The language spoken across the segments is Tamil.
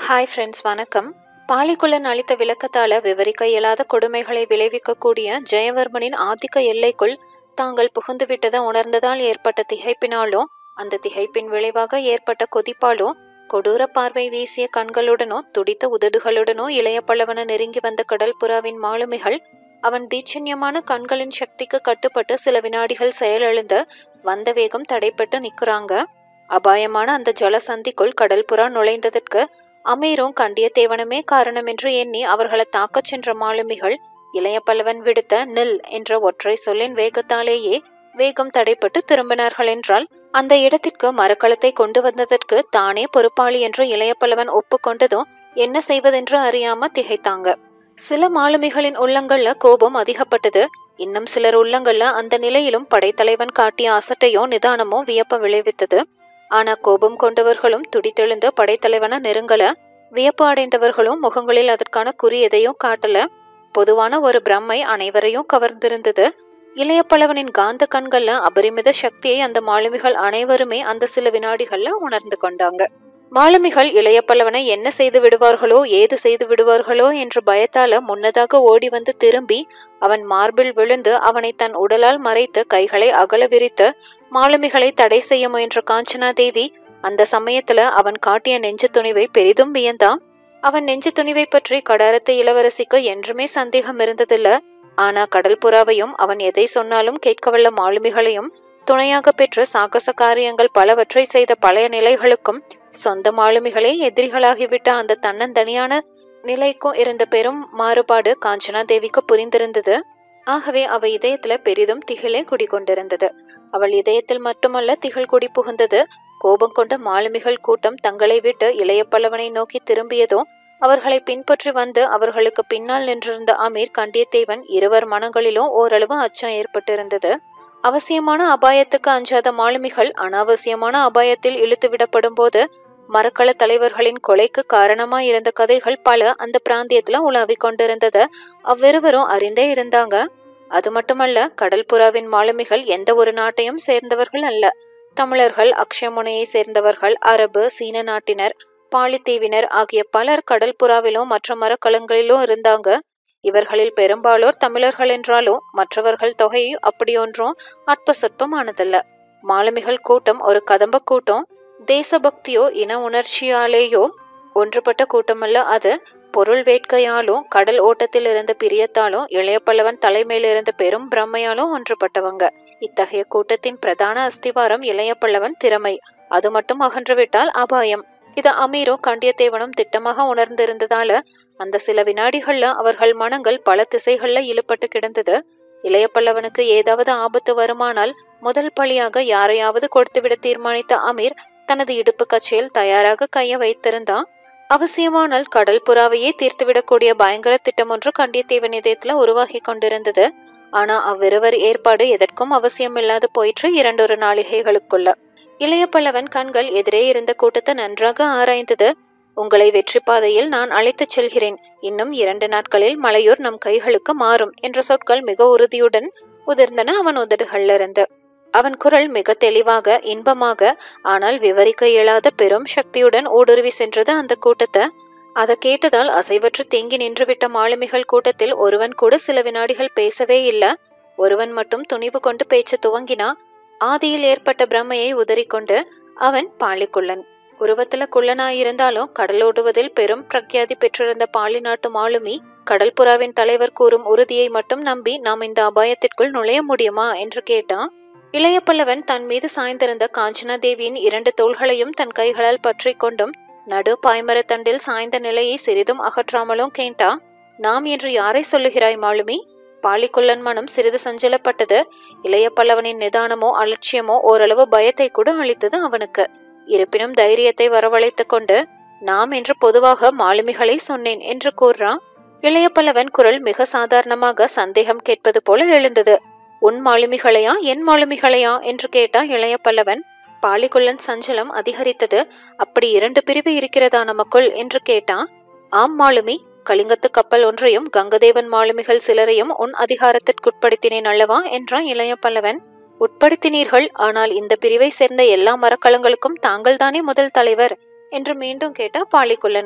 ஹாய் ஃப்ரெண்ட்ஸ் வணக்கம் பாலிக்குள்ளன் அளித்த விளக்கத்தால விவரிக்க இயலாத கொடுமைகளை விளைவிக்கக்கூடிய ஜெயவர்மனின் ஆதிக்க எல்லைக்குள் தாங்கள் புகுந்துவிட்டதை உணர்ந்ததால் ஏற்பட்ட திகைப்பினாலோ அந்த திகைப்பின் விளைவாக ஏற்பட்ட கொதிப்பாலோ கொடூர பார்வை வீசிய கண்களுடனோ துடித்த உதடுகளுடனோ இளைய பல்லவன நெருங்கி வந்த கடல் புறாவின் மாலுமிகள் அவன் தீட்சண்யமான கண்களின் சக்திக்கு கட்டுப்பட்டு சில வினாடிகள் செயலிழந்த வந்த வேகம் தடைப்பட்டு நிக்கிறாங்க அபாயமான அந்த ஜலசந்திக்குள் கடல் புறா நுழைந்ததற்கு அமீரும் கண்டியத்தேவனுமே காரணம் என்று எண்ணி அவர்களை தாக்கச் சென்ற மாலுமிகள் இளைய பல்லவன் விடுத்த நில் என்ற ஒற்றை சொல்லின் வேகத்தாலேயே வேகம் தடைப்பட்டு திரும்பினார்கள் என்றால் அந்த இடத்திற்கு மரக்கலத்தை கொண்டு வந்ததற்கு தானே பொறுப்பாளி என்று இளைய பல்லவன் ஒப்புக்கொண்டதும் என்ன செய்வதென்று அறியாம திகைத்தாங்க சில மாலுமிகளின் உள்ளங்கள்ல கோபம் அதிகப்பட்டது இன்னும் சிலர் உள்ளங்கள்ல அந்த நிலையிலும் படைத்தலைவன் காட்டிய அசட்டையோ நிதானமோ வியப்ப விளைவித்தது ஆனா கோபம் கொண்டவர்களும் துடித்தெழுந்த படைத்தலைவன நெருங்கல வியப்பு அடைந்தவர்களும் முகங்களில் அதற்கான குறி எதையும் காட்டல பொதுவான ஒரு பிரம்மை அனைவரையும் கவர்ந்திருந்தது இளைய பல்லவனின் காந்த கண்கள்ல அபரிமித சக்தியை அந்த மாலுமிகள் அனைவருமே அந்த சில வினாடிகள்ல உணர்ந்து கொண்டாங்க மாலுமிகள் இளைய பல்லவனை என்ன செய்து விடுவார்களோ ஏது செய்து விடுவார்களோ என்ற பயத்தால முன்னதாக ஓடி வந்து திரும்பி அவன் மார்பில் விழுந்து அவனை தன் உடலால் மறைத்து கைகளை அகல விரித்து மாலுமிகளை தடை செய்ய முயன்ற காஞ்சனா தேவி அந்த சமயத்துல அவன் காட்டிய நெஞ்சு துணிவை பெரிதும் வியந்தான் அவன் நெஞ்சு துணிவை பற்றி கடாரத்து இளவரசிக்கு என்றுமே சந்தேகம் இருந்ததில்ல ஆனா கடல் புறாவையும் அவன் எதை சொன்னாலும் கேட்கவல்ல மாலுமிகளையும் துணையாக பெற்று சாகச காரியங்கள் பலவற்றை செய்த பழைய நிலைகளுக்கும் சொந்த மாலுமிகளே எதிரிகளாகிவிட்ட அந்த தன்னந்தனியான நிலைக்கும் இருந்த பெரும் மாறுபாடு காஞ்சனா தேவிக்கு புரிந்திருந்தது ஆகவே அவ இதயத்துல பெரிதும் திகிலே குடிகொண்டிருந்தது அவள் இதயத்தில் மட்டுமல்ல திகழ் குடி புகுந்தது கோபம் கொண்ட மாலுமிகள் கூட்டம் தங்களை விட்டு இளைய பல்லவனை நோக்கி திரும்பியதோ அவர்களை பின்பற்றி வந்து அவர்களுக்கு பின்னால் நின்றிருந்த அமீர் கண்டியத்தேவன் இருவர் மனங்களிலும் ஓரளவு அச்சம் ஏற்பட்டிருந்தது அவசியமான அபாயத்துக்கு அஞ்சாத மாலுமிகள் அனாவசியமான அபாயத்தில் இழுத்து விடப்படும் போது மரக்கள தலைவர்களின் கொலைக்கு காரணமா இருந்த கதைகள் பல அந்த பிராந்தியத்துல உலாவிக் கொண்டிருந்தத அவ்விருவரும் அறிந்தே இருந்தாங்க அது மட்டுமல்ல கடல் புறாவின் மாலுமிகள் எந்த ஒரு நாட்டையும் சேர்ந்தவர்கள் அல்ல தமிழர்கள் அக்ஷயமுனையை சேர்ந்தவர்கள் அரபு சீன நாட்டினர் பாலித்தீவினர் ஆகிய பலர் கடல் புறாவிலும் மற்ற மரக்கலங்களிலும் இருந்தாங்க இவர்களில் பெரும்பாலோர் தமிழர்கள் என்றாலும் மற்றவர்கள் தொகை அப்படியொன்றும் அற்ப சொற்பமானதல்ல மாலுமிகள் கூட்டம் ஒரு கதம்ப கூட்டம் தேசபக்தியோ இன உணர்ச்சியாலேயோ ஒன்றுபட்ட கூட்டமல்ல அது பொருள் வேட்கையாலும் கடல் ஓட்டத்தில் இருந்த பிரியத்தாலும் இளைய பல்லவன் தலைமையில் இருந்த பெரும் பிரம்மையாலும் ஒன்றுபட்டவங்க இத்தகைய கூட்டத்தின் பிரதான அஸ்திவாரம் இளைய பல்லவன் திறமை அது மட்டும் அகன்றுவிட்டால் அபாயம் இது அமீரும் கண்டியத்தேவனும் திட்டமாக உணர்ந்திருந்ததால அந்த சில வினாடிகள்ல அவர்கள் மனங்கள் பல திசைகள்ல இழுப்பட்டு கிடந்தது இளைய பல்லவனுக்கு ஏதாவது ஆபத்து வருமானால் முதல் பழியாக யாரையாவது கொடுத்துவிட தீர்மானித்த அமீர் தனது இடுப்பு கச்சையில் தயாராக கைய வைத்திருந்தான் அவசியமானால் கடல் புறாவையே தீர்த்துவிடக்கூடிய பயங்கர திட்டம் ஒன்று கண்டியத்தேவன் இதயத்துல உருவாகி கொண்டிருந்தது ஆனா அவ்விருவர் ஏற்பாடு எதற்கும் அவசியமில்லாது போயிற்று இரண்டொரு நாளிகைகளுக்குள்ள இளைய பல்லவன் கண்கள் எதிரே இருந்த கூட்டத்தை நன்றாக ஆராய்ந்தது உங்களை வெற்றி பாதையில் நான் அழைத்துச் செல்கிறேன் இன்னும் இரண்டு நாட்களில் மலையூர் நம் கைகளுக்கு மாறும் என்ற சொற்கள் மிக உறுதியுடன் உதிர்ந்தன அவன் உதடுகளிலிருந்து அவன் குரல் மிக தெளிவாக இன்பமாக ஆனால் விவரிக்க இயலாத பெரும் சக்தியுடன் ஊடுருவி சென்றது அந்த கூட்டத்தை அதை கேட்டதால் அசைவற்று தேங்கி நின்றுவிட்ட மாலுமிகள் கூட்டத்தில் ஒருவன் கூட சில வினாடிகள் பேசவே இல்லை ஒருவன் மட்டும் துணிவு கொண்டு பேச்சு துவங்கினா ஆதியில் ஏற்பட்ட பிரமையை உதறிக்கொண்டு அவன் பாலிக்குள்ளன் உருவத்துல குள்ளனாயிருந்தாலும் கடலோடுவதில் பெரும் பிரக்யாதி பெற்றிருந்த பாலி நாட்டு மாலுமி கடல் புறாவின் தலைவர் கூறும் உறுதியை மட்டும் நம்பி நாம் இந்த அபாயத்திற்குள் நுழைய முடியுமா என்று கேட்டான் இளைய பல்லவன் தன் மீது சாய்ந்திருந்த காஞ்சனா தேவியின் இரண்டு தோள்களையும் தன் கைகளால் பற்றி கொண்டும் நடு பாய்மரத்தண்டில் சாய்ந்த நிலையை சிறிதும் அகற்றாமலும் கேட்டா நாம் என்று யாரை சொல்லுகிறாய் மாலுமி பாலிக்குள்ளன் மனம் சிறிது சஞ்சலப்பட்டது இளைய பல்லவனின் நிதானமோ அலட்சியமோ ஓரளவு பயத்தை கூட அளித்தது அவனுக்கு இருப்பினும் தைரியத்தை வரவழைத்துக் கொண்டு நாம் என்று பொதுவாக மாலுமிகளை சொன்னேன் என்று கூறுறான் இளைய பல்லவன் குரல் மிக சாதாரணமாக சந்தேகம் கேட்பது போல எழுந்தது உன் மாலுமிகளையா என் மாலுமிகளையா என்று கேட்டான் இளைய பல்லவன் பாலிக்குள்ளன் சஞ்சலம் அதிகரித்தது அப்படி இரண்டு பிரிவு இருக்கிறதா நமக்குள் என்று கேட்டான் ஆம் மாலுமி கலிங்கத்து கப்பல் ஒன்றையும் கங்கதேவன் மாலுமிகள் சிலரையும் உன் அதிகாரத்திற்குட்படுத்தினேன் அல்லவா என்றான் இளைய பல்லவன் உட்படுத்தினீர்கள் ஆனால் இந்த பிரிவை சேர்ந்த எல்லா மரக்கலங்களுக்கும் தாங்கள்தானே முதல் தலைவர் என்று மீண்டும் கேட்டா பாலிக்குள்ளன்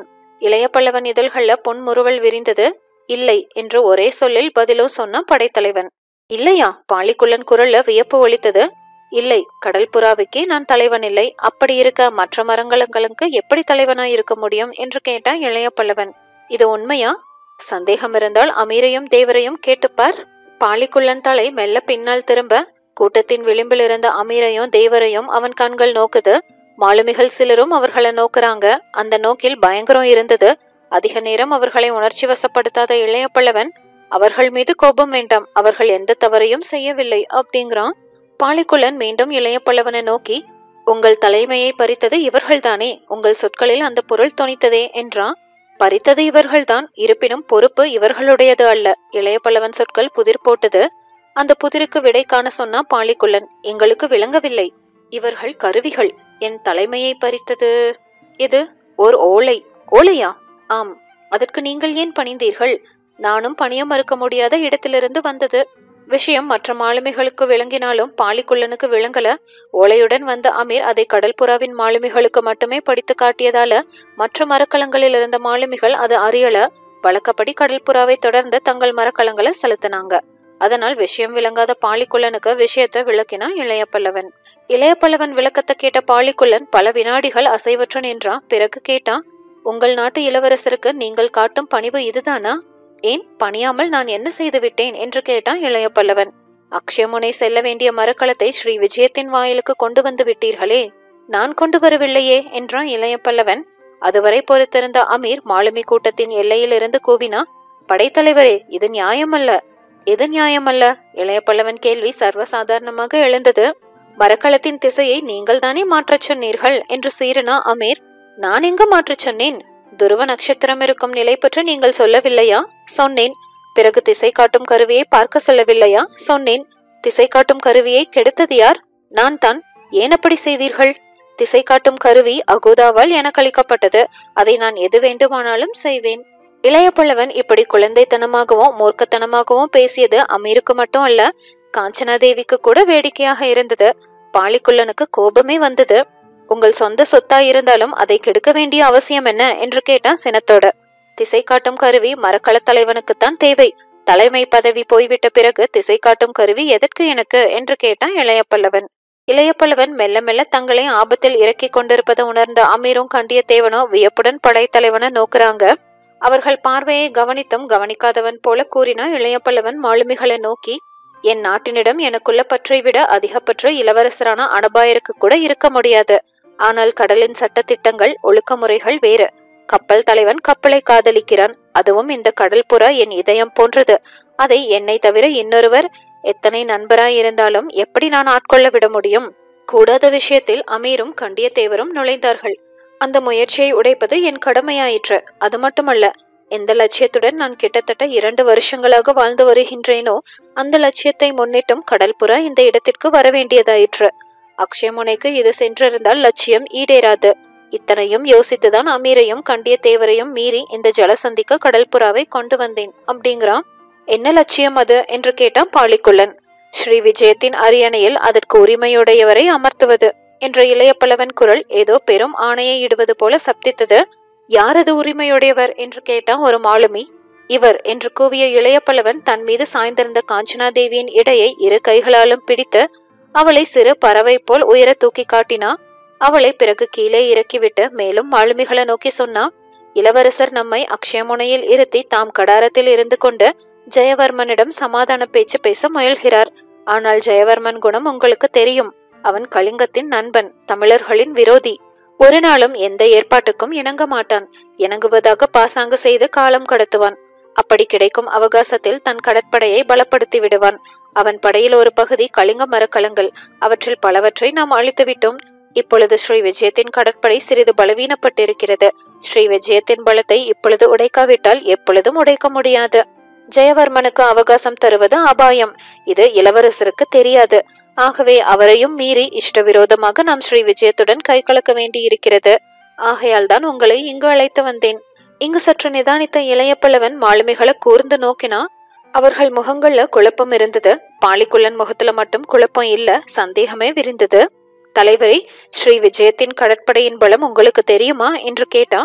இளைய பல்லவன் இதழ்கள்ல பொன்முறுவல் விரிந்தது இல்லை என்று ஒரே சொல்லில் பதிலும் சொன்னான் படைத்தலைவன் இல்லையா பாலிக்குள்ளன் குரல்ல வியப்பு ஒலித்தது இல்லை கடல் புறாவுக்கே நான் தலைவன் இல்லை அப்படி இருக்க மற்ற மரங்களுக்கு எப்படி தலைவனாய் இருக்க முடியும் என்று கேட்டான் இளைய பல்லவன் இது உண்மையா சந்தேகம் இருந்தால் அமீரையும் தேவரையும் கேட்டுப்பார் பாலிக்குள்ளன் தலை மெல்ல பின்னால் திரும்ப கூட்டத்தின் விளிம்பில் இருந்த அமீரையும் தேவரையும் அவன் கண்கள் நோக்குது மாலுமிகள் சிலரும் அவர்களை நோக்குறாங்க அந்த நோக்கில் பயங்கரம் இருந்தது அதிக நேரம் அவர்களை உணர்ச்சி வசப்படுத்தாத இளைய பல்லவன் அவர்கள் மீது கோபம் வேண்டாம் அவர்கள் எந்த தவறையும் செய்யவில்லை அப்படிங்கிறான் பாலிக்குள்ளன் மீண்டும் இளைய பல்லவனை நோக்கி உங்கள் தலைமையை பறித்தது இவர்கள்தானே உங்கள் சொற்களில் அந்த பொருள் தொனித்ததே என்றான் பறித்தது இவர்கள்தான் இருப்பினும் பொறுப்பு இவர்களுடையது அல்ல இளைய பல்லவன் சொற்கள் புதிர் போட்டது அந்த புதிருக்கு விடை காண சொன்னா பாலிக்குள்ளன் எங்களுக்கு விளங்கவில்லை இவர்கள் கருவிகள் என் தலைமையை பறித்தது இது ஓர் ஓலை ஓலையா ஆம் அதற்கு நீங்கள் ஏன் பணிந்தீர்கள் நானும் பணிய மறுக்க முடியாத இடத்திலிருந்து வந்தது விஷயம் மற்ற மாலுமிகளுக்கு விளங்கினாலும் பாலிக்குள்ளனுக்கு விளங்கல ஓலையுடன் வந்த அமீர் அதை கடல்புறாவின் மாலுமிகளுக்கு மட்டுமே படித்து காட்டியதால மற்ற மரக்கலங்களில் இருந்த மாலுமிகள் அது அறியல வழக்கப்படி கடல்புறாவை தொடர்ந்து தங்கள் மரக்கலங்களை செலுத்தினாங்க அதனால் விஷயம் விளங்காத பாலிக்குள்ளனுக்கு விஷயத்தை விளக்கினான் இளைய பல்லவன் இளைய பல்லவன் விளக்கத்தை கேட்ட பாலிக்குள்ளன் பல வினாடிகள் அசைவற்று நின்றான் பிறகு கேட்டான் உங்கள் நாட்டு இளவரசருக்கு நீங்கள் காட்டும் பணிவு இதுதானா ஏன் பணியாமல் நான் என்ன செய்து விட்டேன் என்று கேட்டான் இளைய பல்லவன் அக்ஷயமுனை செல்ல வேண்டிய மரக்கலத்தை ஸ்ரீ விஜயத்தின் வாயிலுக்கு கொண்டு வந்து விட்டீர்களே நான் கொண்டு வரவில்லையே என்றான் இளைய பல்லவன் அதுவரை பொறுத்திருந்த அமீர் மாலுமி கூட்டத்தின் எல்லையிலிருந்து கூவினா படைத்தலைவரே இது நியாயமல்ல எது நியாயமல்ல இளைய பல்லவன் கேள்வி சர்வசாதாரணமாக எழுந்தது மரக்கலத்தின் திசையை நீங்கள் தானே மாற்றச் சொன்னீர்கள் என்று சீரனா அமீர் நான் எங்க மாற்றச் சொன்னேன் துருவ நட்சத்திரம் இருக்கும் நிலை பற்றி நீங்கள் சொல்லவில்லையா சொன்னேன் பிறகு திசை காட்டும் கருவியை பார்க்க சொல்லவில்லையா சொன்னேன் திசை காட்டும் கருவியை கெடுத்தது யார் நான் தான் ஏன் அப்படி செய்தீர்கள் திசை காட்டும் கருவி அகோதாவால் எனக்கு அளிக்கப்பட்டது அதை நான் எது வேண்டுமானாலும் செய்வேன் இளைய பல்லவன் இப்படி குழந்தைத்தனமாகவும் மூர்க்கத்தனமாகவும் பேசியது அமீருக்கு மட்டும் அல்ல காஞ்சனாதேவிக்கு கூட வேடிக்கையாக இருந்தது பாலிக்குள்ளனுக்கு கோபமே வந்தது உங்கள் சொந்த சொத்தா இருந்தாலும் அதை கெடுக்க வேண்டிய அவசியம் என்ன என்று கேட்டான் சினத்தோட திசை காட்டும் கருவி மரக்களத் தலைவனுக்குத்தான் தேவை தலைமை பதவி போய்விட்ட பிறகு திசை காட்டும் கருவி எதற்கு எனக்கு என்று கேட்டான் இளைய பல்லவன் இளைய பல்லவன் மெல்ல மெல்ல தங்களை ஆபத்தில் இறக்கிக் கொண்டிருப்பதை உணர்ந்த அமீரும் கண்டியத்தேவனோ வியப்புடன் படைத்தலைவனை நோக்குறாங்க அவர்கள் பார்வையை கவனித்தும் கவனிக்காதவன் போல கூறினா இளைய பல்லவன் மாலுமிகளை நோக்கி என் நாட்டினிடம் எனக்குள்ள பற்றை விட அதிக பற்று இளவரசரான அனபாயருக்கு கூட இருக்க முடியாது ஆனால் கடலின் சட்டத்திட்டங்கள் ஒழுக்கமுறைகள் வேறு கப்பல் தலைவன் கப்பலை காதலிக்கிறான் அதுவும் இந்த கடல் புறா என் இதயம் போன்றது அதை என்னை தவிர இன்னொருவர் எத்தனை நண்பராய் இருந்தாலும் எப்படி நான் ஆட்கொள்ள விட முடியும் கூடாத விஷயத்தில் அமீரும் கண்டியத்தேவரும் நுழைந்தார்கள் அந்த முயற்சியை உடைப்பது என் கடமையாயிற்று அது மட்டுமல்ல எந்த லட்சியத்துடன் நான் கிட்டத்தட்ட இரண்டு வருஷங்களாக வாழ்ந்து வருகின்றேனோ அந்த லட்சியத்தை முன்னிட்டும் கடல்புறா இந்த இடத்திற்கு வர வேண்டியதாயிற்று அக்ஷயமுனைக்கு இது சென்றிருந்தால் லட்சியம் ஈடேறாது இத்தனையும் யோசித்துதான் அமீரையும் கண்டியத்தேவரையும் மீறி இந்த ஜலசந்திக்கு கடல்புறாவை கொண்டு வந்தேன் அப்படிங்கிறான் என்ன லட்சியம் அது என்று கேட்டான் பாலிக்குள்ளன் ஸ்ரீ விஜயத்தின் அரியணையில் அதற்கு உரிமையுடையவரை அமர்த்துவது என்ற இளைய பல்லவன் குரல் ஏதோ பெரும் ஆணையை இடுவது போல சப்தித்தது யாரது உரிமையுடையவர் என்று கேட்டான் ஒரு மாலுமி இவர் என்று கூவிய இளைய பல்லவன் தன் மீது சாய்ந்திருந்த காஞ்சனாதேவியின் இடையை இரு கைகளாலும் பிடித்து அவளை சிறு பறவை போல் உயர தூக்கி காட்டினா அவளை பிறகு கீழே இறக்கிவிட்டு மேலும் மாலுமிகளை நோக்கி சொன்னா இளவரசர் நம்மை அக்ஷயமுனையில் இருத்தி தாம் கடாரத்தில் இருந்து கொண்டு ஜெயவர்மனிடம் சமாதான பேச்சு பேச முயல்கிறார் ஆனால் ஜெயவர்மன் குணம் உங்களுக்கு தெரியும் அவன் கலிங்கத்தின் நண்பன் தமிழர்களின் விரோதி ஒரு நாளும் எந்த ஏற்பாட்டுக்கும் இணங்க மாட்டான் இணங்குவதாக பாசாங்கு செய்து காலம் கடத்துவான் அப்படி கிடைக்கும் அவகாசத்தில் தன் கடற்படையை பலப்படுத்தி விடுவான் அவன் படையில் ஒரு பகுதி கலிங்க மரக்கலங்கள் அவற்றில் பலவற்றை நாம் அழித்து விட்டோம் இப்பொழுது ஸ்ரீ விஜயத்தின் கடற்படை சிறிது பலவீனப்பட்டிருக்கிறது ஸ்ரீ விஜயத்தின் பலத்தை இப்பொழுது உடைக்காவிட்டால் எப்பொழுதும் உடைக்க முடியாது ஜெயவர்மனுக்கு அவகாசம் தருவது அபாயம் இது இளவரசருக்கு தெரியாது ஆகவே அவரையும் மீறி இஷ்டவிரோதமாக நாம் ஸ்ரீ விஜயத்துடன் கை கலக்க வேண்டியிருக்கிறது ஆகையால் தான் உங்களை இங்கு அழைத்து வந்தேன் இங்கு சற்று நிதானித்த இளைய பல்லவன் மாலுமிகளை கூர்ந்து நோக்கினா அவர்கள் முகங்கள்ல குழப்பம் இருந்தது பாலிக்குள்ளன் முகத்துல மட்டும் குழப்பம் இல்ல சந்தேகமே விரிந்தது தலைவரே ஸ்ரீ விஜயத்தின் கடற்படையின் பலம் உங்களுக்கு தெரியுமா என்று கேட்டா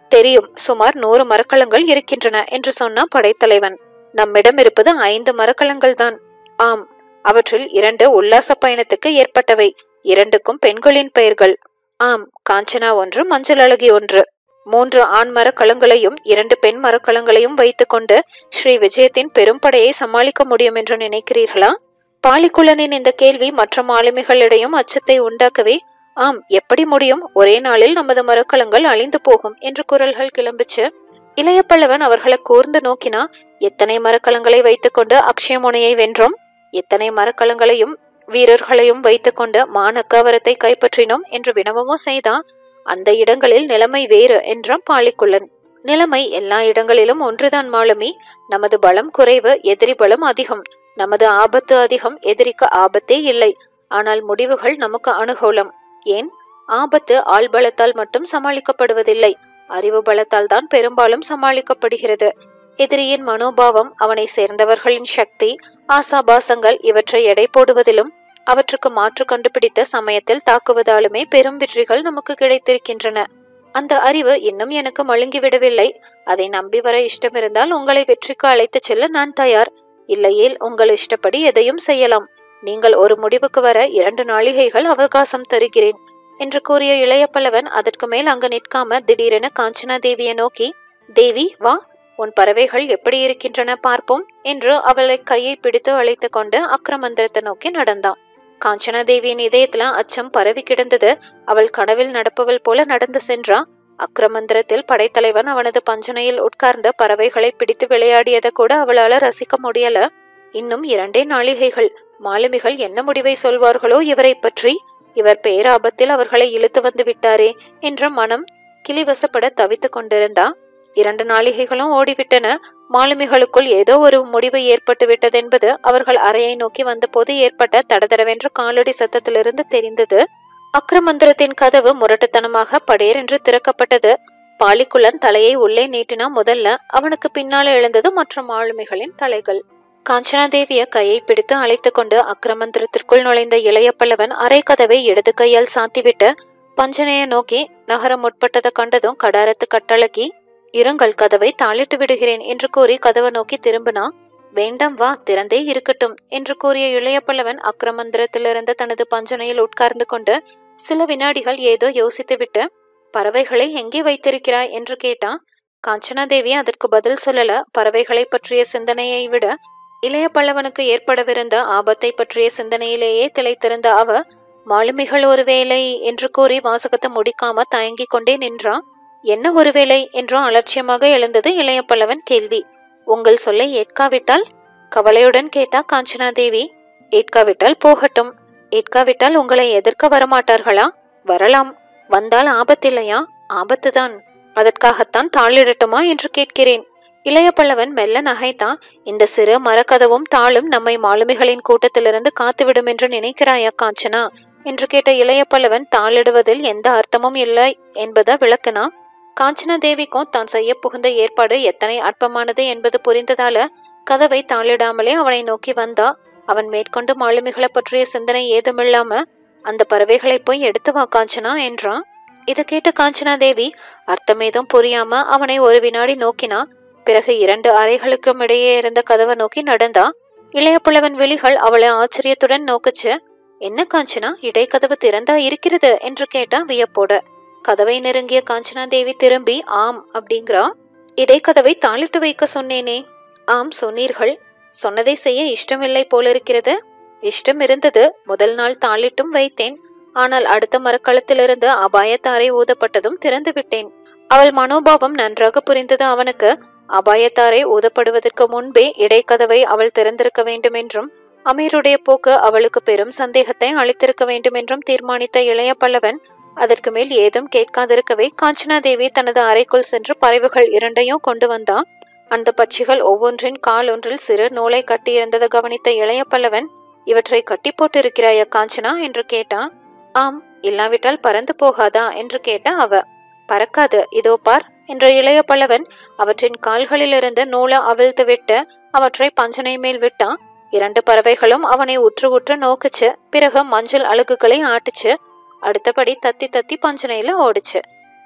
தெரியும் சுமார் நூறு மரக்கலங்கள் இருக்கின்றன என்று சொன்னான் படைத்தலைவன் நம்மிடம் இருப்பது ஐந்து மரக்கலங்கள் தான் ஆம் அவற்றில் இரண்டு உல்லாச பயணத்துக்கு ஏற்பட்டவை இரண்டுக்கும் பெண்களின் பெயர்கள் ஆம் காஞ்சனா ஒன்று மஞ்சள் அழகி ஒன்று மூன்று ஆண் மரக்கலங்களையும் இரண்டு பெண் மரக்கலங்களையும் வைத்துக்கொண்டு ஸ்ரீ விஜயத்தின் பெரும்படையை சமாளிக்க முடியும் என்று நினைக்கிறீர்களா பாலிக்குள்ளனின் இந்த கேள்வி மற்ற மாலுமிகளிடையும் அச்சத்தை உண்டாக்கவே ஆம் எப்படி முடியும் ஒரே நாளில் நமது மரக்கலங்கள் அழிந்து போகும் என்று குரல்கள் கிளம்பிச்சு இளைய பல்லவன் அவர்களை கூர்ந்து நோக்கினா எத்தனை மரக்கலங்களை வைத்துக்கொண்டு அக்ஷயமுனையை வென்றோம் எத்தனை மரக்கலங்களையும் வீரர்களையும் வைத்துக்கொண்டு மானக்கவரத்தை கைப்பற்றினோம் என்று வினவமும் செய்தான் அந்த இடங்களில் நிலைமை வேறு என்றான் பாலிக்குள்ளன் நிலைமை எல்லா இடங்களிலும் ஒன்றுதான் மாலுமி நமது பலம் குறைவு எதிரி பலம் அதிகம் நமது ஆபத்து அதிகம் எதிரிக்கு ஆபத்தே இல்லை ஆனால் முடிவுகள் நமக்கு அனுகூலம் ஏன் ஆபத்து ஆள் பலத்தால் மட்டும் சமாளிக்கப்படுவதில்லை அறிவு பலத்தால் தான் பெரும்பாலும் சமாளிக்கப்படுகிறது எதிரியின் மனோபாவம் அவனை சேர்ந்தவர்களின் சக்தி ஆசாபாசங்கள் இவற்றை எடை போடுவதிலும் அவற்றுக்கு மாற்று கண்டுபிடித்த சமயத்தில் தாக்குவதாலுமே பெரும் வெற்றிகள் நமக்கு கிடைத்திருக்கின்றன அந்த அறிவு இன்னும் எனக்கு மழுங்கிவிடவில்லை அதை நம்பி வர இஷ்டமிருந்தால் உங்களை வெற்றிக்கு அழைத்துச் செல்ல நான் தயார் இல்லையேல் உங்கள் இஷ்டப்படி எதையும் செய்யலாம் நீங்கள் ஒரு முடிவுக்கு வர இரண்டு நாளிகைகள் அவகாசம் தருகிறேன் என்று கூறிய இளைய பல்லவன் அதற்கு மேல் அங்கு நிற்காம திடீரென காஞ்சனா தேவியை நோக்கி தேவி வா உன் பறவைகள் எப்படி இருக்கின்றன பார்ப்போம் என்று அவளை கையை பிடித்து அழைத்து கொண்டு அக்ரமந்திரத்தை நோக்கி நடந்தான் காஞ்சனா தேவியின் இதயத்துல அச்சம் பரவி கிடந்தது அவள் கனவில் நடப்பவள் போல நடந்து சென்றா அக்ரமந்திரத்தில் படைத்தலைவன் அவனது பஞ்சனையில் உட்கார்ந்த பறவைகளை பிடித்து விளையாடியதை கூட அவளால ரசிக்க முடியல இன்னும் இரண்டே நாளிகைகள் மாலுமிகள் என்ன முடிவை சொல்வார்களோ இவரை பற்றி இவர் பேராபத்தில் அவர்களை இழுத்து வந்து விட்டாரே என்ற மனம் கிளிவசப்பட தவித்துக் கொண்டிருந்தா இரண்டு நாளிகைகளும் ஓடிவிட்டன மாலுமிகளுக்குள் ஏதோ ஒரு முடிவு ஏற்பட்டு விட்டதென்பது அவர்கள் அறையை நோக்கி வந்தபோது ஏற்பட்ட தடதடவென்ற காலடி சத்தத்திலிருந்து தெரிந்தது அக்ரமந்திரத்தின் கதவு முரட்டுத்தனமாக படேர் என்று திறக்கப்பட்டது பாலிக்குள்ளன் தலையை உள்ளே நீட்டினா முதல்ல அவனுக்கு பின்னால எழுந்தது மற்ற மாலுமிகளின் தலைகள் காஞ்சனாதேவிய கையை பிடித்து அழைத்து கொண்டு அக்ரமந்திரத்திற்குள் நுழைந்த இளைய பல்லவன் அரை கதவை இடது கையால் சாத்திவிட்டு பஞ்சனையை நோக்கி நகர முற்பட்டதை கண்டதும் கடாரத்து கட்டழகி இருங்கள் கதவை தாளிட்டு விடுகிறேன் என்று கூறி கதவை நோக்கி திரும்பினா வேண்டாம் வா திறந்தே இருக்கட்டும் என்று கூறிய இளைய பல்லவன் அக்ரமந்திரத்திலிருந்த தனது பஞ்சனையில் உட்கார்ந்து கொண்டு சில வினாடிகள் ஏதோ யோசித்துவிட்டு பறவைகளை எங்கே வைத்திருக்கிறாய் என்று கேட்டான் காஞ்சனாதேவி அதற்கு பதில் சொல்லல பறவைகளை பற்றிய சிந்தனையை விட இளைய பல்லவனுக்கு ஏற்படவிருந்த ஆபத்தை பற்றிய சிந்தனையிலேயே திளைத்திருந்த அவ மாலுமிகள் ஒருவேளை என்று கூறி வாசகத்தை முடிக்காம தயங்கிக் கொண்டே நின்றான் என்ன ஒருவேளை என்றும் அலட்சியமாக எழுந்தது இளைய பல்லவன் கேள்வி உங்கள் சொல்லை ஏற்காவிட்டால் கவலையுடன் கேட்டா காஞ்சனாதேவி ஏற்காவிட்டால் போகட்டும் ஏற்காவிட்டால் உங்களை எதிர்க்க வரமாட்டார்களா வரலாம் வந்தால் ஆபத்தில்லையா ஆபத்துதான் அதற்காகத்தான் தாளிடட்டுமா என்று கேட்கிறேன் இளைய பல்லவன் மெல்ல நகைத்தான் இந்த சிறு மரக்கதவும் தாளும் நம்மை மாலுமிகளின் கூட்டத்திலிருந்து காத்துவிடும் என்று நினைக்கிறாயா காஞ்சனா என்று கேட்ட இளைய பல்லவன் தாளிடுவதில் எந்த அர்த்தமும் இல்லை என்பதை விளக்குனா காஞ்சனா தேவிக்கும் தான் செய்ய புகுந்த ஏற்பாடு எத்தனை அற்பமானது என்பது புரிந்ததால கதவை தாளிடாமலே அவனை நோக்கி வந்தா அவன் மேற்கொண்டு மாலுமிகளை பற்றிய சிந்தனை ஏதுமில்லாம அந்த பறவைகளை போய் எடுத்து வா காஞ்சனா என்றான் இதை கேட்ட காஞ்சனா தேவி அர்த்தமேதும் புரியாம அவனை ஒரு வினாடி நோக்கினா பிறகு இரண்டு அறைகளுக்கும் இடையே இருந்த கதவை நோக்கி நடந்தா இளைய புலவன் விழிகள் அவளை ஆச்சரியத்துடன் நோக்குச்சு என்ன காஞ்சனா இடைக்கதவு திறந்தா இருக்கிறது என்று கேட்டா வியப்போட கதவை நெருங்கிய காஞ்சனா தேவி திரும்பி ஆம் அப்படிங்கிறா இடைக்கதவை தாளிட்டு வைக்க சொன்னேனே ஆம் சொன்னீர்கள் சொன்னதை செய்ய இஷ்டமில்லை போலிருக்கிறது இஷ்டம் இருந்தது முதல் நாள் தாளிட்டும் வைத்தேன் ஆனால் அடுத்த மரக்களத்திலிருந்து அபாயத்தாரை ஊதப்பட்டதும் திறந்து விட்டேன் அவள் மனோபாவம் நன்றாக புரிந்தது அவனுக்கு அபாயத்தாரை ஊதப்படுவதற்கு முன்பே இடைக்கதவை அவள் திறந்திருக்க வேண்டும் என்றும் அமீருடைய போக்கு அவளுக்கு பெரும் சந்தேகத்தை அளித்திருக்க வேண்டும் என்றும் தீர்மானித்த இளைய பல்லவன் அதற்கு மேல் ஏதும் கேட்காதிருக்கவே காஞ்சனாதேவி தனது அறைக்குள் சென்று பறவைகள் இரண்டையும் கொண்டு வந்தான் அந்த பட்சிகள் ஒவ்வொன்றின் கால் ஒன்றில் சிறு நூலை கட்டியிருந்ததை கவனித்த இளைய பல்லவன் இவற்றை கட்டி போட்டிருக்கிறாயா காஞ்சனா என்று கேட்டான் ஆம் இல்லாவிட்டால் பறந்து போகாதா என்று கேட்ட அவ பறக்காது இதோ பார் என்ற இளைய பல்லவன் அவற்றின் கால்களிலிருந்து நூலை அவிழ்த்து விட்டு அவற்றை பஞ்சனை மேல் விட்டான் இரண்டு பறவைகளும் அவனை உற்று உற்று நோக்குச்சு பிறகு மஞ்சள் அழுகுகளை ஆட்டுச்சு அடுத்தபடி தத்தி தத்தி பஞ்சனையில ஓடுச்சு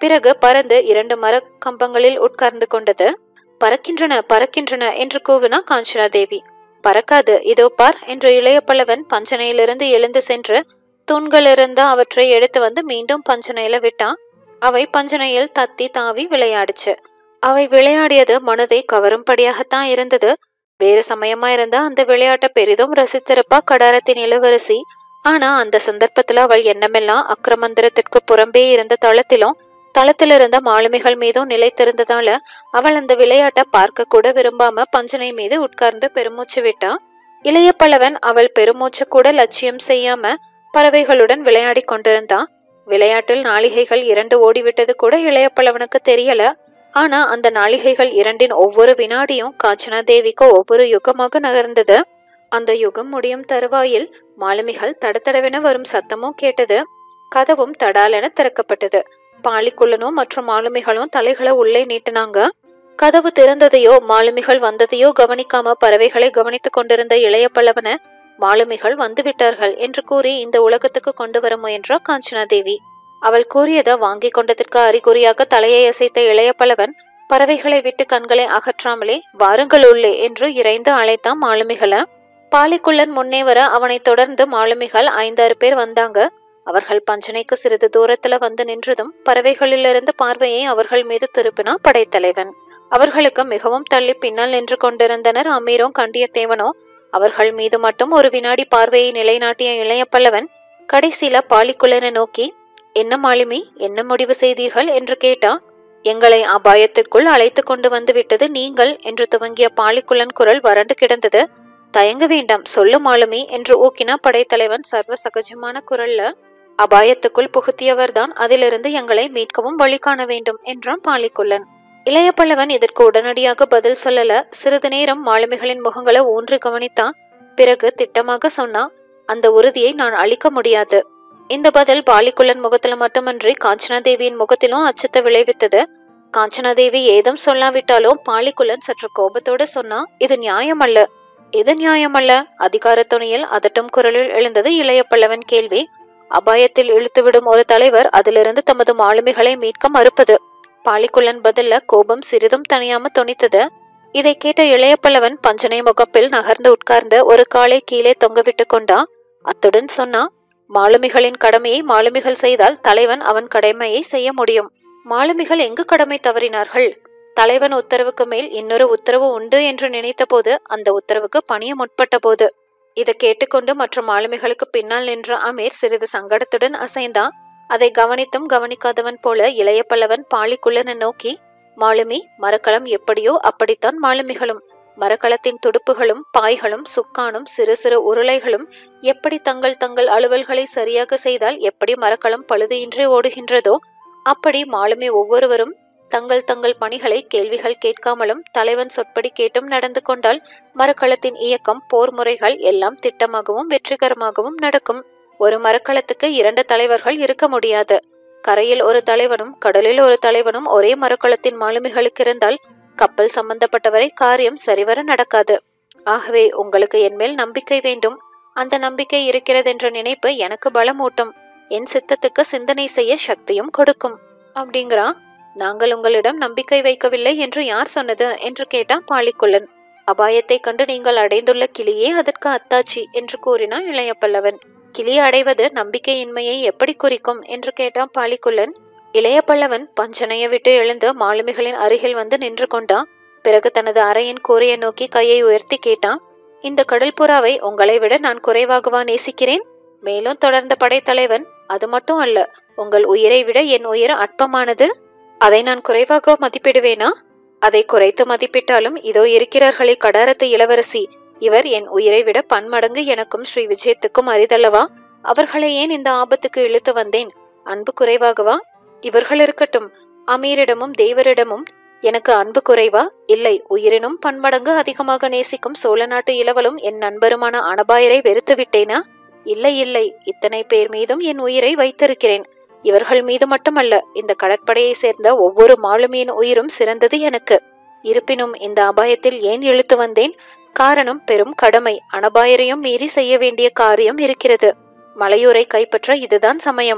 பிறகு பறந்து இரண்டு மரக் கம்பங்களில் உட்கார்ந்து கொண்டது பறக்கின்றன பறக்கின்றன என்று கூவினா காஞ்சனா தேவி பறக்காது இதோ பார் என்று இளைய பல்லவன் பஞ்சனையிலிருந்து எழுந்து சென்று தூண்களிருந்த அவற்றை எடுத்து வந்து மீண்டும் பஞ்சனையில விட்டான் அவை பஞ்சனையில் தத்தி தாவி விளையாடுச்சு அவை விளையாடியது மனதை கவரும்படியாகத்தான் இருந்தது வேறு சமயமா இருந்தா அந்த விளையாட்டை பெரிதும் ரசித்திருப்பா கடாரத்தின் இளவரசி ஆனா அந்த சந்தர்ப்பத்துல அவள் எண்ணமெல்லாம் அக்கிரமந்திரத்திற்கு புறம்பே இருந்த தளத்திலும் தளத்தில் இருந்த மாலுமிகள் மீதும் நிலைத்திருந்ததால அவள் அந்த விளையாட்டை பார்க்க கூட விரும்பாம பஞ்சனை மீது உட்கார்ந்து பெருமூச்சு விட்டான் இளைய பல்லவன் அவள் பெருமூச்சு கூட லட்சியம் செய்யாம பறவைகளுடன் விளையாடி கொண்டிருந்தான் விளையாட்டில் நாளிகைகள் இரண்டு ஓடிவிட்டது கூட இளைய பல்லவனுக்கு தெரியல ஆனா அந்த நாளிகைகள் இரண்டின் ஒவ்வொரு வினாடியும் காஞ்சனா தேவிக்கு ஒவ்வொரு யுகமாக நகர்ந்தது அந்த யுகம் முடியும் தருவாயில் மாலுமிகள் தடதடவென வரும் சத்தமும் கேட்டது கதவும் தடாலென திறக்கப்பட்டது பாலிக்குள்ளனும் மற்றும் மாலுமிகளும் தலைகளை உள்ளே நீட்டினாங்க கதவு திறந்ததையோ மாலுமிகள் வந்ததையோ கவனிக்காம பறவைகளை கவனித்துக் கொண்டிருந்த இளைய பல்லவன மாலுமிகள் வந்துவிட்டார்கள் என்று கூறி இந்த உலகத்துக்கு கொண்டு வர முயன்றா காஞ்சனா தேவி அவள் கூறியதை வாங்கி கொண்டதற்கு அறிகுறியாக தலையை அசைத்த இளைய பல்லவன் பறவைகளை விட்டு கண்களை அகற்றாமலே வாருங்கள் உள்ளே என்று இறைந்து அழைத்தான் மாலுமிகளை பாலிக்குள்ளன் முன்னே வர அவனை தொடர்ந்து மாலுமிகள் ஐந்தாறு பேர் வந்தாங்க அவர்கள் பஞ்சனைக்கு சிறிது தூரத்துல வந்து நின்றதும் பறவைகளிலிருந்து பார்வையை அவர்கள் மீது திருப்பினா படைத்தலைவன் அவர்களுக்கு மிகவும் தள்ளி பின்னால் நின்று கொண்டிருந்தனர் அமீரும் கண்டியத்தேவனோ அவர்கள் மீது மட்டும் ஒரு வினாடி பார்வையை நிலைநாட்டிய இளைய பல்லவன் கடைசியில பாலிக்குள்ளனை நோக்கி என்ன மாலுமி என்ன முடிவு செய்தீர்கள் என்று கேட்டா எங்களை அபாயத்துக்குள் அழைத்து கொண்டு வந்து விட்டது நீங்கள் என்று துவங்கிய பாலிக்குள்ளன் குரல் வறண்டு கிடந்தது தயங்க வேண்டாம் சொல்லு மாலுமி என்று ஊக்கினா படைத்தலைவன் சர்வ சகஜமான குரல்ல அபாயத்துக்குள் புகுத்தியவர்தான் அதிலிருந்து எங்களை மீட்கவும் வழி காண வேண்டும் என்றான் பாலிக்குள்ளன் இளைய பல்லவன் இதற்கு உடனடியாக பதில் சொல்லல சிறிது நேரம் மாலுமிகளின் முகங்களை ஊன்றி கவனித்தான் பிறகு திட்டமாக சொன்னா அந்த உறுதியை நான் அளிக்க முடியாது இந்த பதில் பாலிக்குள்ளன் முகத்துல மட்டுமன்றி காஞ்சனாதேவியின் முகத்திலும் அச்சத்தை விளைவித்தது காஞ்சனாதேவி ஏதும் சொல்லாவிட்டாலும் பாலிக்குள்ளன் சற்று கோபத்தோடு சொன்னா இது நியாயமல்ல இது நியாயமல்ல அதிகார துணியில் அதட்டும் குரலில் எழுந்தது இளைய பல்லவன் கேள்வி அபாயத்தில் இழுத்துவிடும் ஒரு தலைவர் அதிலிருந்து தமது மாலுமிகளை மீட்க மறுப்பது பாலிக்குள்ளன் பதில்ல கோபம் சிறிதும் தனியாம துணித்தது இதை கேட்ட இளைய பல்லவன் பஞ்சனை முகப்பில் நகர்ந்து உட்கார்ந்து ஒரு காலை கீழே தொங்கவிட்டு கொண்டா அத்துடன் சொன்னா மாலுமிகளின் கடமையை மாலுமிகள் செய்தால் தலைவன் அவன் கடமையை செய்ய முடியும் மாலுமிகள் எங்கு கடமை தவறினார்கள் தலைவன் உத்தரவுக்கு மேல் இன்னொரு உத்தரவு உண்டு என்று நினைத்தபோது அந்த உத்தரவுக்கு பணிய முற்பட்ட போது இதை கேட்டுக்கொண்டு மற்ற மாலுமிகளுக்கு பின்னால் நின்ற அமீர் சிறிது சங்கடத்துடன் அசைந்தான் அதை கவனித்தும் கவனிக்காதவன் போல இளைய பல்லவன் பாலிக்குள்ளனை நோக்கி மாலுமி மரக்கலம் எப்படியோ அப்படித்தான் மாலுமிகளும் மரக்கலத்தின் துடுப்புகளும் பாய்களும் சுக்கானும் சிறு சிறு உருளைகளும் எப்படி தங்கள் தங்கள் அலுவல்களை சரியாக செய்தால் எப்படி மரக்கலம் பழுதியின்றி ஓடுகின்றதோ அப்படி மாலுமி ஒவ்வொருவரும் தங்கள் தங்கள் பணிகளை கேள்விகள் கேட்காமலும் தலைவன் சொற்படி கேட்டும் நடந்து கொண்டால் மரக்களத்தின் இயக்கம் போர் முறைகள் எல்லாம் திட்டமாகவும் வெற்றிகரமாகவும் நடக்கும் ஒரு மரக்களத்துக்கு இரண்டு தலைவர்கள் இருக்க முடியாது கரையில் ஒரு தலைவனும் கடலில் ஒரு தலைவனும் ஒரே மரக்களத்தின் மாலுமிகளுக்கு இருந்தால் கப்பல் சம்பந்தப்பட்டவரை காரியம் சரிவர நடக்காது ஆகவே உங்களுக்கு என்மேல் நம்பிக்கை வேண்டும் அந்த நம்பிக்கை இருக்கிறதென்ற நினைப்பு எனக்கு பலமூட்டும் என் சித்தத்துக்கு சிந்தனை செய்ய சக்தியும் கொடுக்கும் அப்படிங்கிறான் நாங்கள் உங்களிடம் நம்பிக்கை வைக்கவில்லை என்று யார் சொன்னது என்று கேட்டான் பாலிக்குள்ளன் அபாயத்தை கண்டு நீங்கள் அடைந்துள்ள கிளியே அதற்கு அத்தாச்சி என்று கூறினான் இளைய பல்லவன் கிளி அடைவது நம்பிக்கையின்மையை எப்படி குறிக்கும் என்று கேட்டான் பாலிக்குள்ளன் இளைய பல்லவன் பஞ்சனையை விட்டு எழுந்து மாலுமிகளின் அருகில் வந்து நின்று கொண்டான் பிறகு தனது அறையின் கூரையை நோக்கி கையை உயர்த்தி கேட்டான் இந்த கடல் புறாவை உங்களை விட நான் குறைவாகவா நேசிக்கிறேன் மேலும் தொடர்ந்த படைத்தலைவன் அது மட்டும் அல்ல உங்கள் உயிரை விட என் உயிர் அற்பமானது அதை நான் குறைவாக மதிப்பிடுவேனா அதை குறைத்து மதிப்பிட்டாலும் இதோ இருக்கிறார்களே கடாரத்து இளவரசி இவர் என் உயிரை விட பன்மடங்கு எனக்கும் ஸ்ரீ விஜயத்துக்கும் அரிதல்லவா அவர்களை ஏன் இந்த ஆபத்துக்கு இழுத்து வந்தேன் அன்பு குறைவாகவா இவர்கள் இருக்கட்டும் அமீரிடமும் தேவரிடமும் எனக்கு அன்பு குறைவா இல்லை உயிரினும் பன்மடங்கு அதிகமாக நேசிக்கும் சோழ நாட்டு இளவலும் என் நண்பருமான அனபாயரை வெறுத்து விட்டேனா இல்லை இல்லை இத்தனை பேர் மீதும் என் உயிரை வைத்திருக்கிறேன் இவர்கள் மீது மட்டுமல்ல இந்த கடற்படையை சேர்ந்த ஒவ்வொரு மாலுமியின் உயிரும் சிறந்தது எனக்கு இருப்பினும் இந்த அபாயத்தில் ஏன் இழுத்து வந்தேன் காரணம் பெரும் கடமை அனபாயரையும் மீறி செய்ய வேண்டிய காரியம் இருக்கிறது மலையூரை கைப்பற்ற இதுதான் சமயம்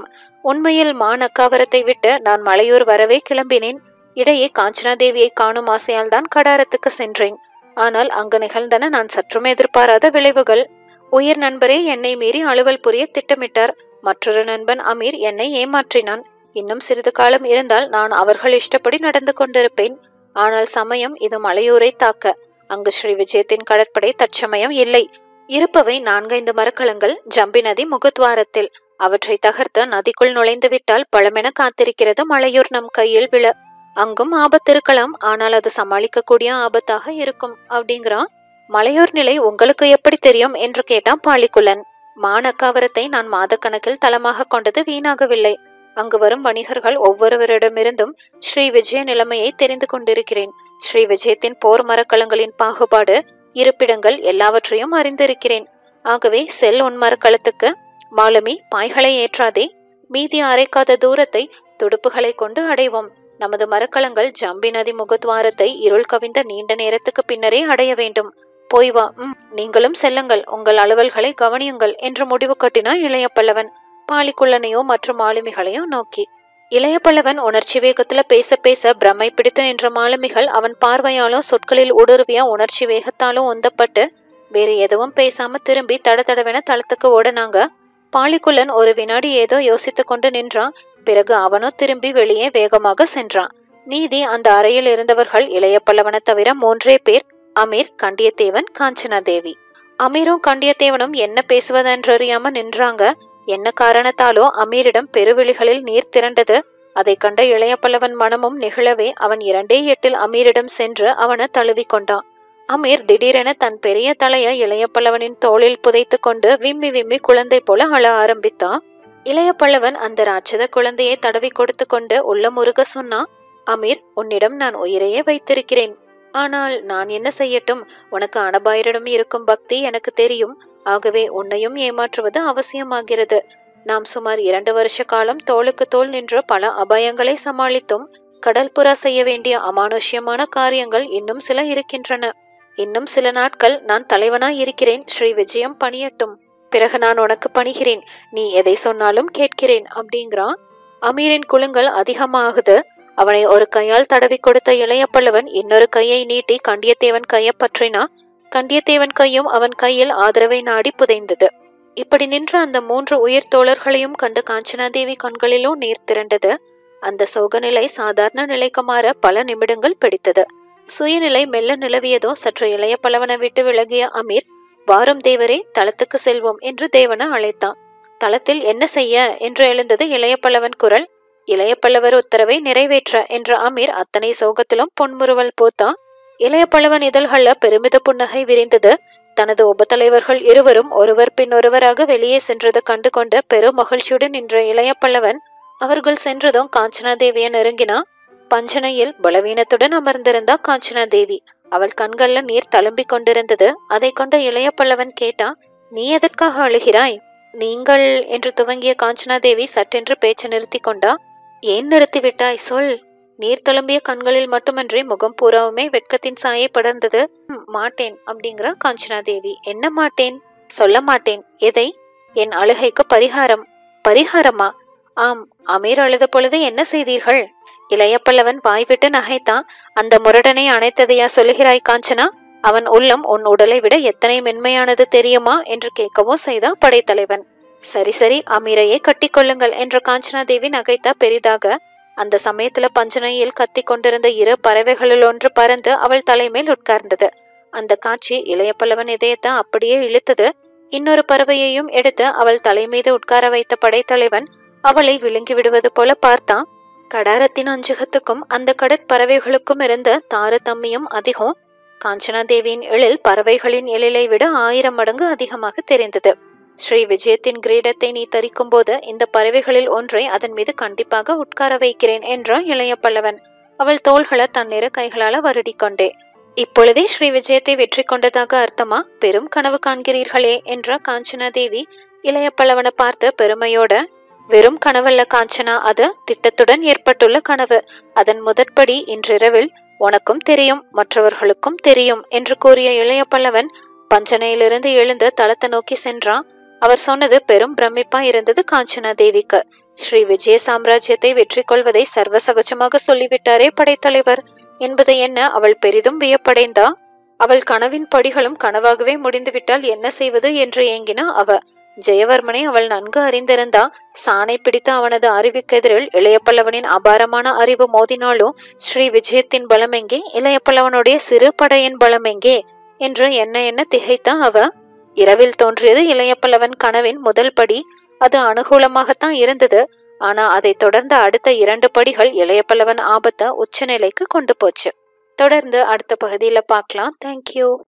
உண்மையில் மானக்காவரத்தை விட்டு நான் மலையூர் வரவே கிளம்பினேன் இடையே காஞ்சனாதேவியை காணும் ஆசையால் தான் கடாரத்துக்கு சென்றேன் ஆனால் அங்கு நிகழ்ந்தன நான் சற்றும் எதிர்பாராத விளைவுகள் உயிர் நண்பரே என்னை மீறி அலுவல் புரிய திட்டமிட்டார் மற்றொரு நண்பன் அமீர் என்னை ஏமாற்றினான் இன்னும் சிறிது காலம் இருந்தால் நான் அவர்கள் இஷ்டப்படி நடந்து கொண்டிருப்பேன் ஆனால் சமயம் இது மலையூரை தாக்க அங்கு ஸ்ரீ விஜயத்தின் கடற்படை தற்சமயம் இல்லை இருப்பவை நான்கைந்து மரக்கலங்கள் ஜம்பி நதி முகத்வாரத்தில் அவற்றை தகர்த்து நதிக்குள் நுழைந்து விட்டால் பழமென காத்திருக்கிறது மலையூர் நம் கையில் விழ அங்கும் ஆபத்து இருக்கலாம் ஆனால் அது சமாளிக்கக்கூடிய ஆபத்தாக இருக்கும் அப்படிங்கிறான் மலையூர் நிலை உங்களுக்கு எப்படி தெரியும் என்று கேட்டான் பாலிக்குலன் மானக்காவரத்தை நான் மாதக்கணக்கில் தளமாக கொண்டது வீணாகவில்லை அங்கு வரும் வணிகர்கள் ஒவ்வொருவரிடமிருந்தும் ஸ்ரீ விஜய நிலைமையை தெரிந்து கொண்டிருக்கிறேன் ஸ்ரீ விஜயத்தின் போர் மரக்கலங்களின் பாகுபாடு இருப்பிடங்கள் எல்லாவற்றையும் அறிந்திருக்கிறேன் ஆகவே செல் உன் மரக்கலத்துக்கு மாலுமி பாய்களை ஏற்றாதே மீதி அரைக்காத தூரத்தை துடுப்புகளை கொண்டு அடைவோம் நமது மரக்கலங்கள் ஜம்பி நதி முகத்வாரத்தை இருள் கவிந்த நீண்ட நேரத்துக்கு பின்னரே அடைய வேண்டும் போய் வா ம் நீங்களும் செல்லுங்கள் உங்கள் அலுவல்களை கவனியுங்கள் என்று முடிவு கட்டினான் இளைய பல்லவன் பாலிக்குள்ளனையோ மற்றும் மாலுமிகளையோ நோக்கி இளைய பல்லவன் உணர்ச்சி வேகத்துல பேச பேச பிரமை பிடித்து நின்ற மாலுமிகள் அவன் பார்வையாலோ சொற்களில் ஊடுருவிய உணர்ச்சி வேகத்தாலோ உந்தப்பட்டு வேறு எதுவும் பேசாம திரும்பி தட தடவென தளத்துக்கு ஓடனாங்க பாலிக்குள்ளன் ஒரு வினாடி ஏதோ யோசித்துக் கொண்டு நின்றான் பிறகு அவனோ திரும்பி வெளியே வேகமாக சென்றான் மீதி அந்த அறையில் இருந்தவர்கள் இளைய பல்லவனை தவிர மூன்றே பேர் அமீர் கண்டியத்தேவன் காஞ்சனா தேவி அமீரும் கண்டியத்தேவனும் என்ன பேசுவதென்றறியாம நின்றாங்க என்ன காரணத்தாலோ அமீரிடம் பெருவெளிகளில் நீர் திரண்டது அதைக் கண்ட இளைய பல்லவன் மனமும் நிகழவே அவன் இரண்டே எட்டில் அமீரிடம் சென்று அவனை தழுவி கொண்டான் அமீர் திடீரென தன் பெரிய தலையை இளைய பல்லவனின் தோளில் புதைத்து கொண்டு விம்மி விம்மி குழந்தை போல அழ ஆரம்பித்தான் இளைய பல்லவன் அந்த ராட்சத குழந்தையை தடவி கொடுத்து கொண்டு உள்ள முருக சொன்னான் அமீர் உன்னிடம் நான் உயிரையே வைத்திருக்கிறேன் ஆனால் நான் என்ன செய்யட்டும் உனக்கு அனபாயரிடம் இருக்கும் பக்தி எனக்கு தெரியும் ஆகவே உன்னையும் ஏமாற்றுவது அவசியமாகிறது நாம் சுமார் இரண்டு வருஷ காலம் தோளுக்கு தோள் நின்று பல அபாயங்களை சமாளித்தும் கடல்புறா செய்ய வேண்டிய அமானுஷ்யமான காரியங்கள் இன்னும் சில இருக்கின்றன இன்னும் சில நாட்கள் நான் தலைவனாய் இருக்கிறேன் ஸ்ரீ விஜயம் பணியட்டும் பிறகு நான் உனக்கு பணிகிறேன் நீ எதை சொன்னாலும் கேட்கிறேன் அப்படிங்கிறான் அமீரின் குலுங்கல் அதிகமாகுது அவனை ஒரு கையால் தடவி கொடுத்த இளைய பல்லவன் இன்னொரு கையை நீட்டி கண்டியத்தேவன் கையை பற்றினா கண்டியத்தேவன் கையும் அவன் கையில் ஆதரவை நாடி புதைந்தது இப்படி நின்ற அந்த மூன்று உயிர் தோழர்களையும் கண்டு காஞ்சனாதேவி கண்களிலோ நீர் திரண்டது அந்த சோகநிலை சாதாரண நிலைக்கு மாற பல நிமிடங்கள் பிடித்தது சுயநிலை மெல்ல நிலவியதோ சற்று இளைய பல்லவனை விட்டு விலகிய அமீர் வாரும் தேவரே தளத்துக்கு செல்வோம் என்று தேவனை அழைத்தான் தளத்தில் என்ன செய்ய என்று எழுந்தது இளைய பல்லவன் குரல் இளைய பல்லவர் உத்தரவை நிறைவேற்ற என்ற அமீர் அத்தனை சோகத்திலும் பொன்முறுவல் போத்தான் இளைய பல்லவன் இதழ்கள்ல பெருமித புன்னகை விரிந்தது தனது உபத்தலைவர்கள் இருவரும் ஒருவர் பின் ஒருவராக வெளியே சென்றது கண்டு கொண்ட பெரும் மகிழ்ச்சியுடன் நின்ற இளைய பல்லவன் அவர்கள் சென்றதும் காஞ்சனாதேவியை நெருங்கினா பஞ்சனையில் பலவீனத்துடன் அமர்ந்திருந்தா காஞ்சனாதேவி அவள் கண்கள்ல நீர் தழும்பிக் கொண்டிருந்தது அதை கொண்ட இளைய பல்லவன் கேட்டான் நீ எதற்காக அழுகிறாய் நீங்கள் என்று துவங்கிய காஞ்சனாதேவி சட்டென்று பேச்சு நிறுத்தி கொண்டா ஏன் நிறுத்திவிட்டாய் சொல் நீர் தழும்பிய கண்களில் மட்டுமன்றி முகம் பூராவுமே வெட்கத்தின் சாயை படர்ந்தது "ம், மாட்டேன் அப்படிங்கிற காஞ்சனாதேவி என்ன மாட்டேன் சொல்ல மாட்டேன் எதை என் அழுகைக்கு பரிகாரம் பரிகாரமா ஆம் அமீர் அழுத பொழுது என்ன செய்தீர்கள் இளைய பல்லவன் வாய்விட்டு நகைத்தான் அந்த முரடனை அணைத்ததையா சொல்லுகிறாய் காஞ்சனா அவன் உள்ளம் உன் உடலை விட எத்தனை மென்மையானது தெரியுமா என்று கேட்கவும் செய்தான் படைத்தலைவன் சரி சரி அமீரையே கட்டிக்கொள்ளுங்கள் என்று காஞ்சனாதேவி நகைத்தா பெரிதாக அந்த சமயத்துல பஞ்சனையில் கத்தி கொண்டிருந்த இரு பறவைகளில் ஒன்று பறந்து அவள் தலைமேல் உட்கார்ந்தது அந்த காட்சி இளைய பல்லவன் இதயத்தை அப்படியே இழுத்தது இன்னொரு பறவையையும் எடுத்து அவள் தலைமீது உட்கார வைத்த படைத்தலைவன் அவளை விழுங்கி விடுவது போல பார்த்தான் கடாரத்தின் அஞ்சுகத்துக்கும் அந்த கடற்பறவைகளுக்கும் இருந்த தாரதம்மியம் அதிகம் காஞ்சனாதேவியின் எழில் பறவைகளின் எழிலை விட ஆயிரம் மடங்கு அதிகமாக தெரிந்தது ஸ்ரீ விஜயத்தின் கிரீடத்தை நீ தரிக்கும் போது இந்த பறவைகளில் ஒன்றை அதன் மீது கண்டிப்பாக உட்கார வைக்கிறேன் என்றான் இளைய பல்லவன் அவள் தோள்களை தன்னிற கைகளால வருடிக் கொண்டே இப்பொழுதே ஸ்ரீ விஜயத்தை வெற்றி கொண்டதாக அர்த்தமா பெரும் கனவு காண்கிறீர்களே என்ற காஞ்சனாதேவி இளைய பல்லவனை பார்த்து பெருமையோட வெறும் கனவல்ல காஞ்சனா அது திட்டத்துடன் ஏற்பட்டுள்ள கனவு அதன் முதற்படி இன்றிரவில் உனக்கும் தெரியும் மற்றவர்களுக்கும் தெரியும் என்று கூறிய இளைய பல்லவன் பஞ்சனையிலிருந்து எழுந்து தளத்தை நோக்கி சென்றான் அவர் சொன்னது பெரும் பிரமிப்பா இருந்தது காஞ்சனா தேவிக்கு ஸ்ரீ விஜய சாம்ராஜ்யத்தை வெற்றி கொள்வதை சர்வசகஜமாக சொல்லிவிட்டாரே படைத்தலைவர் என்பதை என்ன அவள் பெரிதும் வியப்படைந்தா அவள் கனவின் படிகளும் கனவாகவே முடிந்துவிட்டால் என்ன செய்வது என்று ஏங்கினா அவ ஜெயவர்மனை அவள் நன்கு அறிந்திருந்தா சாணை பிடித்த அவனது அறிவுக்கெதிரில் இளையப்பல்லவனின் அபாரமான அறிவு மோதினாலும் ஸ்ரீ விஜயத்தின் பலம் எங்கே இளையப்பல்லவனுடைய சிறு படையின் பலம் எங்கே என்று என்ன என்ன திகைத்தா அவ இரவில் தோன்றியது இளையப்பல்லவன் கனவின் முதல் படி அது அனுகூலமாகத்தான் இருந்தது ஆனா அதை தொடர்ந்த அடுத்த இரண்டு படிகள் இளையப்பல்லவன் ஆபத்தை உச்சநிலைக்கு கொண்டு போச்சு தொடர்ந்து அடுத்த பகுதியில பார்க்கலாம் தேங்க்யூ